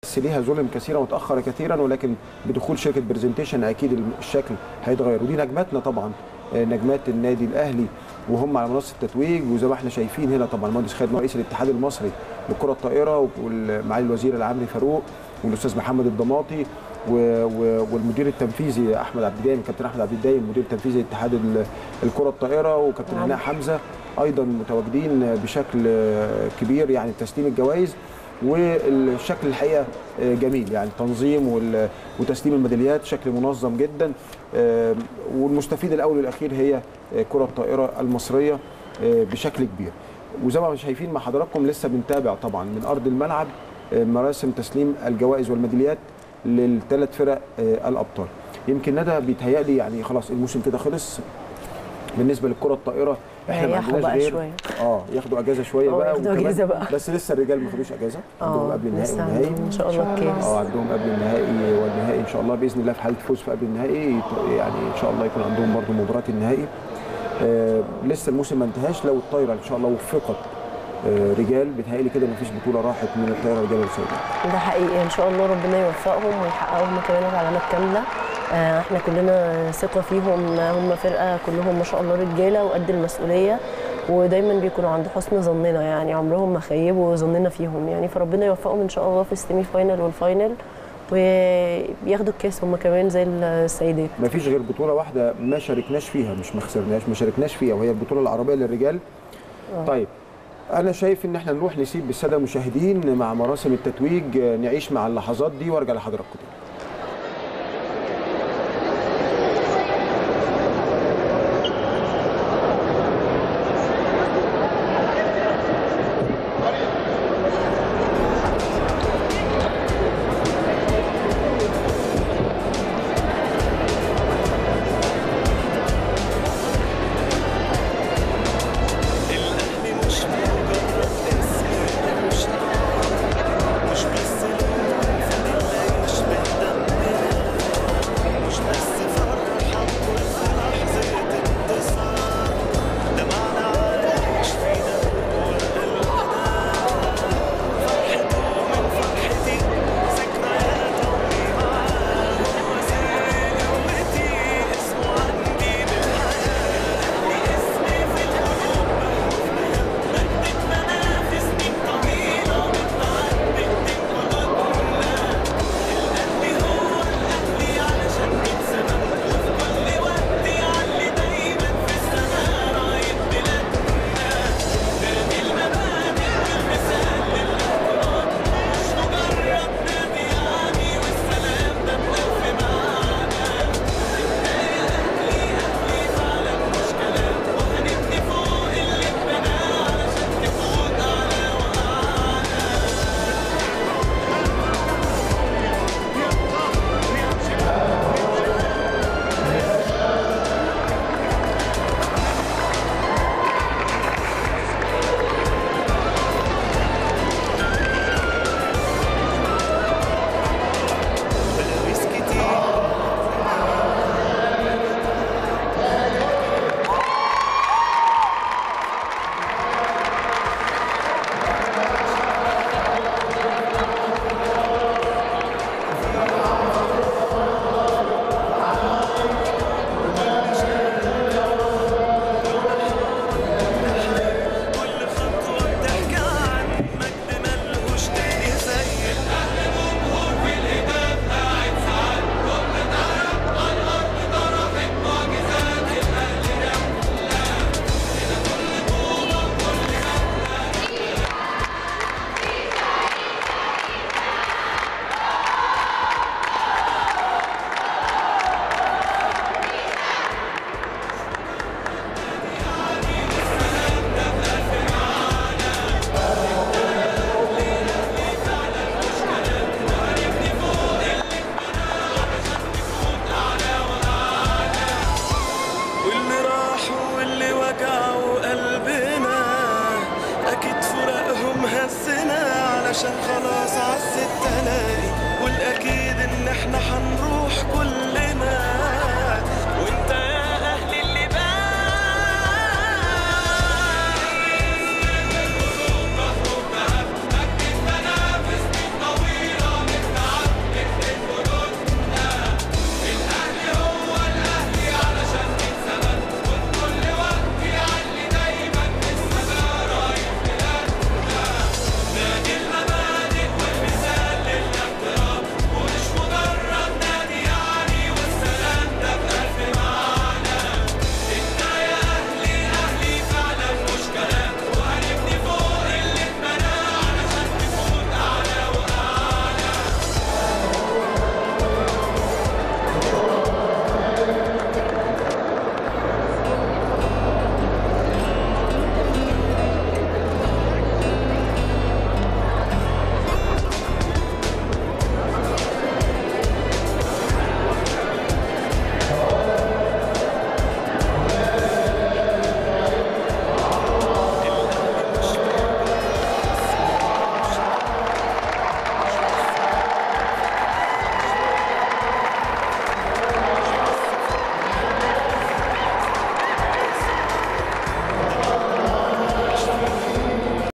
بس ليها ظلم كثيرا وتاخر كثيرا ولكن بدخول شركه برزنتيشن اكيد الشكل هيتغير ودي نجماتنا طبعا آه، نجمات النادي الاهلي وهم على منصه التتويج وزي ما احنا شايفين هنا طبعا المهندس خالد رئيس الاتحاد المصري للكره الطائره ومعالي الوزير العامري فاروق والاستاذ محمد الضماطي و- و- والمدير التنفيذي احمد عبد الدايم كابتن احمد عبد الدايم مدير التنفيذي لاتحاد ال- الكره الطائره وكابتن هناء حمزه ايضا متواجدين بشكل كبير يعني تسليم الجوائز والشكل الحقيقه جميل يعني التنظيم وال- وتسليم الميداليات شكل منظم جدا آه، والمستفيد الاول والاخير هي كره الطائره المصريه آه، بشكل كبير وزي ما شايفين مع حضراتكم لسه بنتابع طبعا من ارض الملعب آه، مراسم تسليم الجوائز والميداليات للثلاث فرق آه، الابطال يمكن ندى بيتهيألي يعني خلاص الموسم كده خلص بالنسبه للكره الطائره احنا ما ريحوا عندناش بقى غير شوية. اه ياخدوا اجازه شويه اه، بقى ياخدوا وكمان- أجازة بقى. بس لسه الرجال ما خدوش اجازه عندهم اه قبل النهائي لسه والنهائي عندهم ان شاء الله كاس اه عندهم قبل النهائي والنهائي ان شاء الله باذن الله في حاله فوز في قبل النهائي يت- يعني ان شاء الله يكون عندهم برضو مباراه النهائي آه لسه الموسم ما انتهاش لو الطايره ان شاء الله وفقت آه رجال بيتهيألي كده مفيش بطوله راحت من الطايره رجال والسيدات ده حقيقي ان شاء الله ربنا يوفقهم ويحققوا هم كمان العلامات كامله آه، احنا كلنا ثقه فيهم هم فرقه كلهم ما شاء الله رجاله وقد المسؤوليه ودايما بيكونوا عند حسن ظننا يعني عمرهم ما خيبوا ظننا فيهم يعني فربنا يوفقهم ان شاء الله في السيمي فاينل والفاينل وياخدوا الكاس هم كمان زي السيدات مفيش غير بطوله واحده ما شاركناش فيها مش ما خسرناش ما شاركناش فيها وهي البطوله العربيه للرجال طيب انا شايف ان احنا نروح نسيب بالساده المشاهدين مع مراسم التتويج آه، نعيش مع اللحظات دي وارجع لحضراتكم تاني